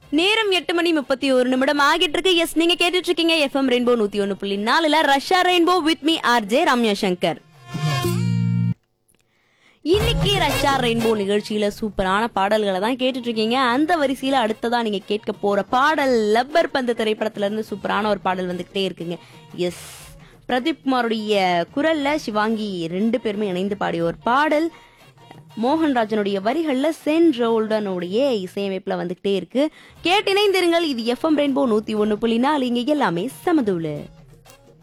நேரம் எட்டு மணி முப்பத்தி ஒரு நிமிடம் ஆகிட்டு இருக்கு எஸ் நீங்க கேட்டுட்டு இருக்கீங்க எஃப்எம் ரெயின்போ நூத்தி ஒன்னு புள்ளி நாலுல ரஷ்யா rainbow with me R J Ramya Shankar இன்னைக்கு ரஷ்யா ரெயின்போ நிகழ்ச்சியில சூப்பரான பாடல்களை தான் கேட்டுட்டு இருக்கீங்க அந்த வரிசையில அடுத்ததா நீங்க கேட்க போற பாடல் லப்பர் பந்து திரைப்படத்துல இருந்து சூப்பரான ஒரு பாடல் வந்துகிட்டே இருக்குங்க எஸ் பிரதீப் குமாருடைய குரல்ல சிவாங்கி ரெண்டு பேருமே இணைந்து பாடிய ஒரு பாடல் மோகன்ராஜனுடைய வரிகள்ல சென் ரோல்டனுடைய இசையமைப்புல வந்துகிட்டே இருக்கு கேட்டு இணைந்திருங்கள் இது எஃப்எம் ரெயின்போ நூத்தி ஒன்னு புள்ளி நாலு இங்க எல்லாமே சமதூளு